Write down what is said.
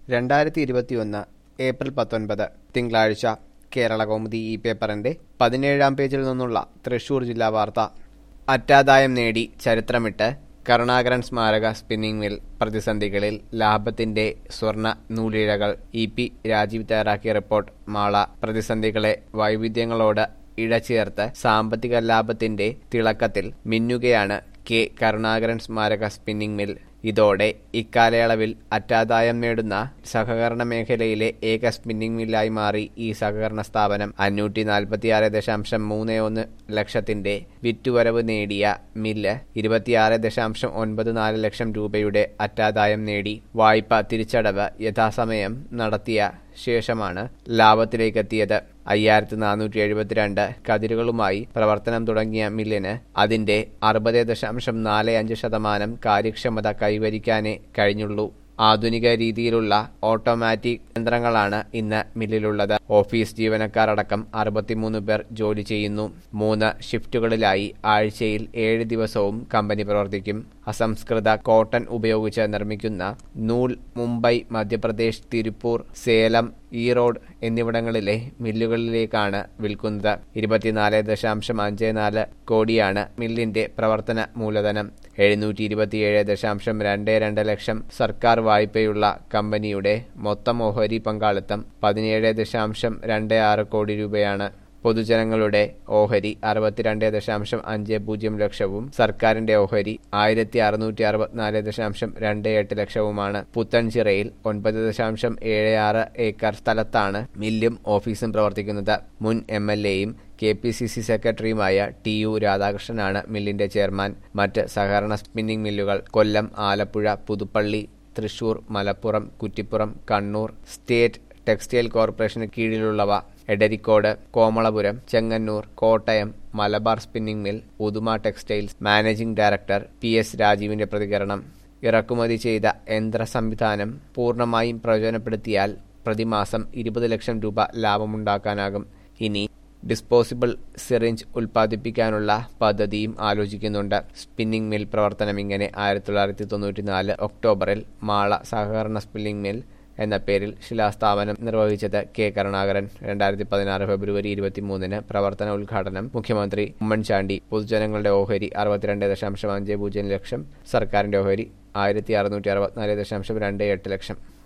രണ്ടായിരത്തി ഇരുപത്തിയൊന്ന് ഏപ്രിൽ പത്തൊൻപത് തിങ്കളാഴ്ച കേരള കൗമുദി ഈ പേപ്പറിന്റെ പതിനേഴാം പേജിൽ നിന്നുള്ള തൃശൂർ ജില്ലാ വാർത്ത അറ്റാദായം നേടി ചരിത്രമിട്ട് കരുണാകരൻ സ്മാരക സ്പിന്നിംഗ് മിൽ പ്രതിസന്ധികളിൽ ലാഭത്തിന്റെ സ്വർണ നൂലിഴകൾ ഇ പി രാജീവ് തയ്യാറാക്കിയ റിപ്പോർട്ട് മാള പ്രതിസന്ധികളെ വൈവിധ്യങ്ങളോട് ഇഴചേർത്ത് സാമ്പത്തിക ലാഭത്തിന്റെ തിളക്കത്തിൽ മിന്നുകയാണ് കെ കരുണാകരൻ സ്മാരക സ്പിന്നിംഗ് മിൽ ഇതോടെ ഇക്കാലയളവിൽ അറ്റാദായം നേടുന്ന സഹകരണ മേഖലയിലെ ഏക സ്പിന്നിംഗ് മില്ലായി മാറി ഈ സഹകരണ സ്ഥാപനം അഞ്ഞൂറ്റി നാൽപ്പത്തിയാറ് ദശാംശം മൂന്ന് ഒന്ന് ലക്ഷത്തിന്റെ വിറ്റുവരവ് നേടിയ മില്ല് ഇരുപത്തിയാറ് ദശാംശം ഒൻപത് നാല് ലക്ഷം രൂപയുടെ അറ്റാദായം നേടി വായ്പ തിരിച്ചടവ് യഥാസമയം നടത്തിയ ശേഷമാണ് ലാഭത്തിലേക്കെത്തിയത് അയ്യായിരത്തി നാനൂറ്റി എഴുപത്തിരണ്ട് കതിരുകളുമായി പ്രവർത്തനം തുടങ്ങിയ മില്ലിന് അതിന്റെ അറുപത് ദശാംശം നാല് അഞ്ച് ശതമാനം കാര്യക്ഷമത കൈവരിക്കാനേ കഴിഞ്ഞുള്ളൂ ആധുനിക രീതിയിലുള്ള ഓട്ടോമാറ്റിക് യന്ത്രങ്ങളാണ് ഇന്ന് മില്ലിലുള്ളത് ഓഫീസ് ജീവനക്കാരടക്കം അറുപത്തിമൂന്ന് പേർ ജോലി ചെയ്യുന്നു മൂന്ന് ഷിഫ്റ്റുകളിലായി ആഴ്ചയിൽ ഏഴ് ദിവസവും കമ്പനി പ്രവർത്തിക്കും അസംസ്കൃത കോട്ടൺ ഉപയോഗിച്ച് നിർമ്മിക്കുന്ന നൂൽ മുംബൈ മധ്യപ്രദേശ് തിരുപ്പൂർ സേലം ഈറോഡ് എന്നിവിടങ്ങളിലെ മില്ലുകളിലേക്കാണ് വിൽക്കുന്നത് ഇരുപത്തിനാല് ദശാംശം അഞ്ച് നാല് കോടിയാണ് മില്ലിന്റെ പ്രവർത്തന മൂലധനം എഴുന്നൂറ്റി ഇരുപത്തിയേഴ് ദശാംശം രണ്ട് രണ്ട് ലക്ഷം സർക്കാർ വായ്പയുള്ള കമ്പനിയുടെ മൊത്തം ഓഹരി പങ്കാളിത്തം പതിനേഴ് ദശാംശം രണ്ട് ആറ് കോടി രൂപയാണ് പൊതുജനങ്ങളുടെ ഓഹരി അറുപത്തിരണ്ട് ദശാംശം അഞ്ച് പൂജ്യം ലക്ഷവും സർക്കാരിന്റെ ഓഹരി ആയിരത്തി അറുന്നൂറ്റി അറുപത്തിനാല് ദശാംശം രണ്ട് എട്ട് ലക്ഷവുമാണ് പുത്തൻചിറയിൽ ഒൻപത് ദശാംശം ഏഴ് ആറ് ഏക്കർ സ്ഥലത്താണ് മില്ലും ഓഫീസും പ്രവർത്തിക്കുന്നത് മുൻ എം എൽ എയും കെ പി സി സി സെക്രട്ടറിയുമായ ടി യു രാധാകൃഷ്ണനാണ് മില്ലിന്റെ ചെയർമാൻ മറ്റ് സഹകരണ സ്പിന്നിംഗ് മില്ലുകൾ കൊല്ലം ആലപ്പുഴ പുതുപ്പള്ളി തൃശൂർ മലപ്പുറം കുറ്റിപ്പുറം കണ്ണൂർ സ്റ്റേറ്റ് ടെക്സ്റ്റൈൽ കോർപ്പറേഷന് കീഴിലുള്ളവ Edarikode Komalapuram Chengannur Kottayam Malabar spinning mill Uduma textiles managing director P S രാജീവിന്റെ പ്രതികരണം ഇറക്കുമതി ചെയ്ത യന്ത്ര സംവിധാനം പൂർണ്ണമായും പ്രയോജനപ്പെടുത്തിയാൽ പ്രതിമാസം ഇരുപത് ലക്ഷം രൂപ ലാഭമുണ്ടാക്കാനാകും ഇനി ഡിസ്പോസിബിൾ സിറിഞ്ച് ഉൽപ്പാദിപ്പിക്കാനുള്ള പദ്ധതിയും ആലോചിക്കുന്നുണ്ട് സ്പിന്നിംഗ് മിൽ പ്രവർത്തനം ഇങ്ങനെ ആയിരത്തി തൊള്ളായിരത്തി തൊണ്ണൂറ്റിനാല് ഒക്ടോബറിൽ മാള സഹകരണ സ്പിന്നിംഗ് മിൽ എന്ന പേരിൽ ശിലാസ്ഥാപനം നിർവഹിച്ചത് കെ കരുണാകരൻ രണ്ടായിരത്തി പതിനാറ് ഫെബ്രുവരി ഇരുപത്തിമൂന്നിന് പ്രവർത്തന ഉദ്ഘാടനം മുഖ്യമന്ത്രി ഉമ്മൻചാണ്ടി പൊതുജനങ്ങളുടെ ഓഹരി അറുപത്തിരണ്ട് ദശാംശം അഞ്ച് പൂജ്യം ലക്ഷം സർക്കാരിന്റെ ഓഹരി ആയിരത്തി അറുന്നൂറ്റി അറുപത്തിനാല് ദശാംശം രണ്ട് എട്ട് ലക്ഷം